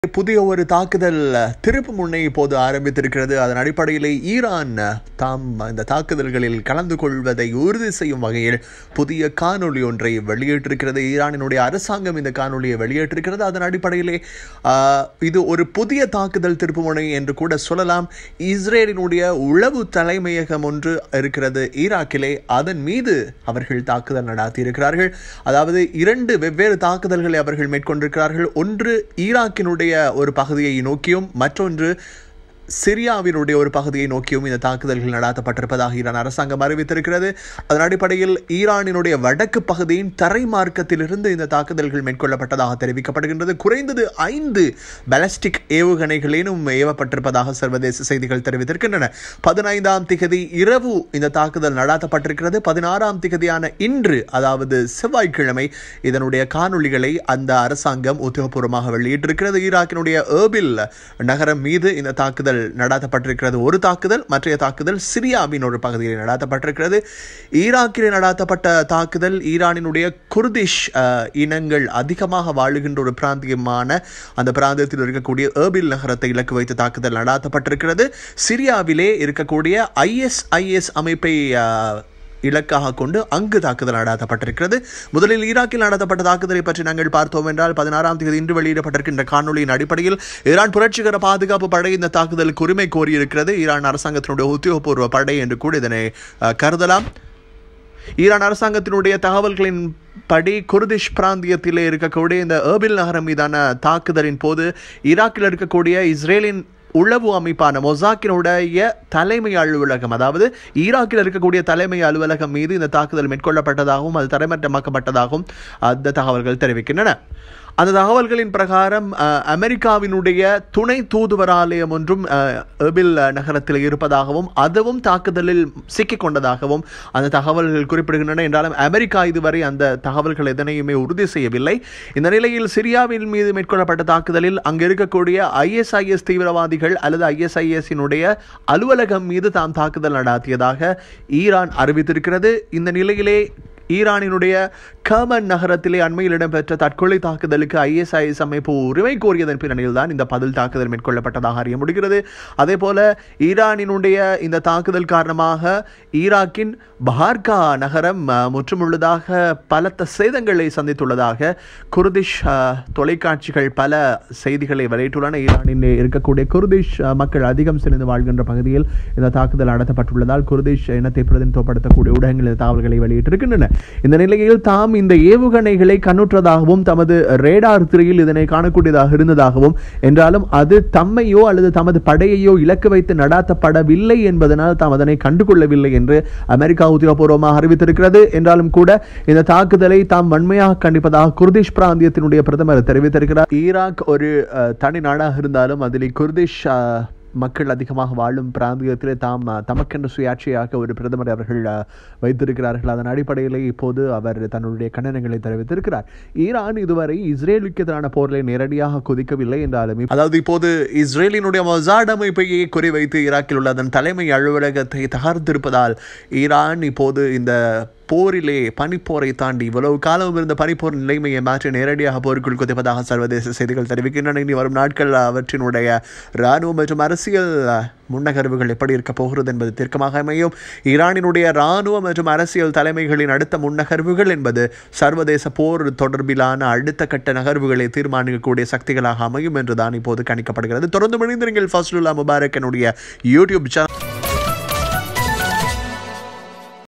புதிய ஒரு தாக்குதல் திருப்பு முனை இப்போது ஆரம்பித்திருக்கிறது அதன் அடிப்படையிலே ஈரான் தாம் இந்த தாக்குதல்களில் கலந்து கொள்வதை உறுதி செய்யும் வகையில் புதிய காணொளி ஒன்றை வெளியிட்டிருக்கிறது ஈரானினுடைய அரசாங்கம் இந்த காணொளியை வெளியிட்டிருக்கிறது அதன் அடிப்படையிலே ஆஹ், இது ஒரு புதிய தாக்குதல் திருப்பு முனை என்று கூட சொல்லலாம் இஸ்ரேலினுடைய உளவு தலைமையகம் ஒன்று இருக்கிறது ஈராக்கிலே அதன் மீது அவர்கள் தாக்குதல் நடத்தியிருக்கிறார்கள் அதாவது இரண்டு வெவ்வேறு தாக்குதல்களை அவர்கள் மேற்கொண்டிருக்கிறார்கள் ஒன்று ஈராக்கினுடைய ஒரு பகுதியை நோக்கியும் மற்றொன்று சிரியாவினுடைய ஒரு பகுதியை நோக்கியும் இந்த தாக்குதல்கள் நடாத்தப்பட்டிருப்பதாக ஈரான் அரசாங்கம் அறிவித்திருக்கிறது அதன் அடிப்படையில் ஈரானினுடைய வடக்கு பகுதியின் தரை மார்க்கத்திலிருந்து இந்த தாக்குதல்கள் மேற்கொள்ளப்பட்டதாக தெரிவிக்கப்படுகின்றது குறைந்தது ஐந்து பாலிஸ்டிக் ஏவுகணைகளேனும் ஏவப்பட்டிருப்பதாக சர்வதேச செய்திகள் தெரிவித்திருக்கின்றன பதினைந்தாம் திகதி இரவு இந்த தாக்குதல் நடாத்தப்பட்டிருக்கிறது பதினாறாம் திகதியான இன்று அதாவது செவ்வாய்க்கிழமை இதனுடைய காணொளிகளை அந்த அரசாங்கம் உத்தியோகபூர்வமாக வெளியிட்டிருக்கிறது ஈராக்கினுடைய ஏர்பில் நகரம் மீது இந்த தாக்குதல் நடாத்தப்பட்டிருக்கிறது ஒரு தாக்குதல் மற்றைய தாக்குதல் சிரியாவின் ஒரு பகுதியில் நடாத்தப்பட்டிருக்கிறது ஈராக்கில் நடாத்தப்பட்ட தாக்குதல் ஈரானினுடைய குர்திஷ் அஹ், இனங்கள் அதிகமாக வாழுகின்ற ஒரு பிராந்தியமான அந்த பிராந்தியத்தில் இருக்கக்கூடிய ஏர்பில் நகரத்தை இலக்கு வைத்து தாக்குதல் நடாத்தப்பட்டிருக்கிறது சிரியாவிலே இருக்கக்கூடிய ஐஎஸ்ஐஎஸ் அமைப்பை அஹ், இலக்காக கொண்டு அங்கு தாக்குதல் நடாத்தப்பட்டிருக்கிறது முதலில் ஈராக்கில் நடத்தப்பட்ட தாக்குதலை பற்றி நாங்கள் பார்த்தோம் என்றால் பதினாறாம் தேதி இன்று வெளியிடப்பட்டிருக்கின்ற காணொலியின் அடிப்படையில் ஈரான் புரட்சிகர பாதுகாப்பு படை இந்த தாக்குதலுக்கு உரிமை கோரியிருக்கிறது ஈரான் அரசாங்கத்தினுடைய உத்தியோகபூர்வ படை என்று கூட இதனை அஹ், கருதலாம் ஈரான் அரசாங்கத்தினுடைய தகவல்களின் படி குர்திஷ் பிராந்தியத்திலே இருக்கக்கூடிய இந்த ஏர்பில் நகரம் மீதான தாக்குதலின் போது ஈராக்கில் இருக்கக்கூடிய இஸ்ரேலின் உளவு அமைப்பான மொசாக்கினுடைய தலைமை அலுவலகம் அதாவது ஈராக்கில் இருக்கக்கூடிய தலைமை அலுவலகம் மீது இந்த தாக்குதல் மேற்கொள்ளப்பட்டதாகவும் அது தரைமட்டமாக்கப்பட்டதாகவும் அந்த தகவல்கள் தெரிவிக்கின்றன அந்த தகவல்களின் பிரகாரம் அஹ், அமெரிக்காவினுடைய துணை தூதுவர் ஆலயம் ஒன்றும் அஹ், எர்பில் நகரத்தில் இருப்பதாகவும் அதுவும் தாக்குதலில் சிக்கிக் கொண்டதாகவும் அந்த தகவல்கள் குறிப்பிடுகின்றன என்றாலும் அமெரிக்கா இதுவரை அந்த தகவல்கள் எதனையுமே உறுதி செய்யவில்லை இந்த நிலையில் சிரியாவின் மீது மேற்கொள்ளப்பட்ட தாக்குதலில் அங்கு இருக்கக்கூடிய ஐஎஸ்ஐஎஸ் தீவிரவாதிகள் அல்லது ஐஎஸ்ஐஎஸ்னுடைய அலுவலகம் மீது தாம் தாக்குதல் நடாத்தியதாக ஈரான் அறிவித்திருக்கிறது இந்த நிலையிலே ஈரானினுடைய கமன் நகரத்திலே அண்மையில் இடம்பெற்ற தற்கொலை தாக்குதலுக்கு ஐஎஸ்ஐஎஸ் அமைப்பு உரிமை கோரியதன் பின்னணியில் தான் இந்த பதில் தாக்குதல் மேற்கொள்ளப்பட்டதாக அறிய முடிகிறது அதே போல ஈரானினுடைய இந்த தாக்குதல் காரணமாக ஈராக்கின் பஹார்கா நகரம் அஹ், முற்றுமுழுதாக பலத்த சேதங்களை சந்தித்துள்ளதாக குர்திஷ் அஹ், தொலைக்காட்சிகள் பல செய்திகளை வெளியிட்டுள்ளன ஈரானில் இருக்கக்கூடிய குர்திஷ் அஹ், மக்கள் அதிகம் செறிந்து வாழ்கின்ற பகுதியில் இந்த தாக்குதல் நடத்தப்பட்டுள்ளதால் குர்திஷ் இனத்தை பிரதிநிதித்துவப்படுத்தக்கூடிய ஊடகங்கள் இந்த தகவல்களை வெளியிட்டிருக்கின்றன இந்த நிலையில் தாம் இந்த ஏவுகணைகளை கண்ணுற்றதாகவும் தமது ரேடார் திரையில் இதனை காணக்கூடியதாக இருந்ததாகவும் என்றாலும் அது தம்மையோ அல்லது தமது படையையோ இலக்கு வைத்து நடாத்தப்படவில்லை என்பதனால் தாம் அதனை கண்டுகொள்ளவில்லை என்று அமெரிக்கா உத்தியோகபூர்வமாக அறிவித்திருக்கிறது என்றாலும் கூட இந்த தாக்குதலை தாம் வன்மையாக கண்டிப்பதாக குர்திஷ் பிராந்தியத்தினுடைய பிரதமர் தெரிவித்திருக்கிறார் ஈராக் ஒரு அஹ், தனி நாடாக இருந்தாலும் அதில் குர்திஷ் அஹ், மக்கள் அதிகமாக வாழும் பிராந்தியத்திலே தாம் அஹ், தமக்கென்று சுயாட்சியாக ஒரு பிரதமர் அவர்கள் அஹ், வைத்திருக்கிறார்கள் அதன் அடிப்படையில் இப்போது அவர் தன்னுடைய கண்டனங்களை தெரிவித்திருக்கிறார் ஈரான் இதுவரை இஸ்ரேலுக்கு எதிரான போரில் நேரடியாக குதிக்கவில்லை என்றாலும் அதாவது இப்போது இஸ்ரேலினுடைய மொசாட் அமைப்பையே குறிவைத்து ஈராக்கில் உள்ள அதன் தலைமை அலுவலகத்தை தகர்த்திருப்பதால் ஈரான் இப்போது இந்த போரிலே பனிப்போரை தாண்டி இவ்வளவு காலம் இருந்த பனிப்போர் நிலைமையை மாற்றி நேரடியாக போருக்குள் குதிப்பதாக சர்வதேச செய்திகள் தெரிவிக்கின்றன இனி வரும் நாட்கள் அவற்றினுடைய இராணுவ மற்றும் அரசியல் முன்னகர்வுகள் எப்படி இருக்க போகிறது என்பது தீர்க்கமாக அமையும் ஈரானினுடைய இராணுவ மற்றும் அரசியல் தலைமைகளின் அடுத்த முன்னகர்வுகள் என்பது சர்வதேச போர் தொடர்பிலான அடுத்த கட்ட நகர்வுகளை தீர்மானிக்கக்கூடிய சக்திகளாக அமையும் என்றுதான் இப்போது கணிக்கப்படுகிறது தொடர்ந்து மனிதர்கள் ஃபஸ்லுல்லா முபாரக்கனுடைய யூடியூப் சேனல்